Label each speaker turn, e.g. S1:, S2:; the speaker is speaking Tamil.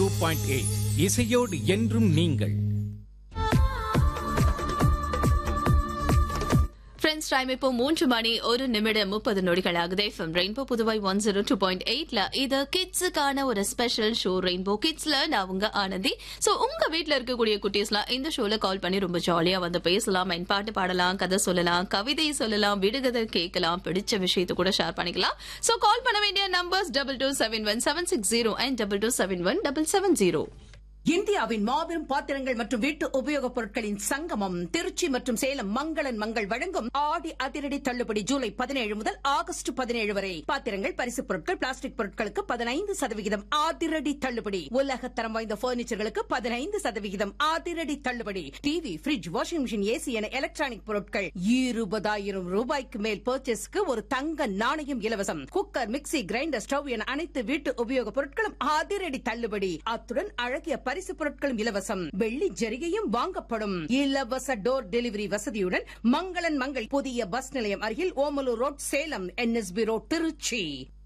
S1: டூ பாயிண்ட் எயிட் இசையோடு என்றும் நீங்கள்
S2: ஃப்ரெண்ட்ஸ் டைம் இப்போ மூன்று மணி ஒரு நிமிடம் முப்பது நொடிகள் ஆகுது FM rainbow Puduvai one zero two point எயிட்ல இது கிட்ஸுக்கான ஒரு ஸ்பெஷல் ஷோ ரெயின்போ கிட்ஸ்ல நான் உங்க ஆனந்தி சோ உங்க வீட்ல இருக்கக்கூடிய குட்டீஸ்லாம் இந்த ஷோல கால் பண்ணி ரொம்ப ஜாலியா வந்து பேசலாம் மென் பாட்டு பாடலாம் கதை சொல்லலாம் கவிதை சொல்லலாம் விடுகதை கேட்கலாம் பிடிச்ச விஷயத்தை கூட ஷேர் பண்ணிக்கலாம் சோ கால் பண்ண வேண்டிய numbers double two seven one seven six zero and double two seven one double seven zero
S3: இந்தியாவின் மாபெரும் பாத்திரங்கள் மற்றும் வீட்டு உபயோகப் பொருட்களின் சங்கமம் திருச்சி மற்றும் சேலம் மங்களன் மங்கள் வழங்கும் ஆடி அதிரடி தள்ளுபடி ஜூலை பதினேழு முதல் ஆகஸ்ட் பதினேழு வரை பாத்திரங்கள் பரிசுப் பொருட்கள் பிளாஸ்டிக் பொருட்களுக்கு பதினைந்து சதவிகிதம் அதிரடி தள்ளுபடி உலக தரம் வாய்ந்த பர்னிச்சர்களுக்கு பதினைந்து சதவிகிதம் அதிரடி தள்ளுபடி TV fridge washing machine AC என எலக்ட்ரானிக் பொருட்கள் இருபதாயிரம் ரூபாய்க்கு மேல் பர்ச்சேஸ்க்கு ஒரு தங்க நாணயம் இலவசம் குக்கர் மிக்ஸி கிரைண்டர் ஸ்டவ் என அனைத்து வீட்டு உபயோகப் பொருட்களும் அதிரடி தள்ளுபடி அத்துடன் அழகிய பரிசு பொருட்களும் இலவசம் வெள்ளி ஜரிகையும் வாங்கப்படும் இலவச டோர் டெலிவரி வசதியுடன் மங்களன் மங்கள் புதிய பஸ் நிலையம் அருகில் Omalur road Salem NSB road Trichy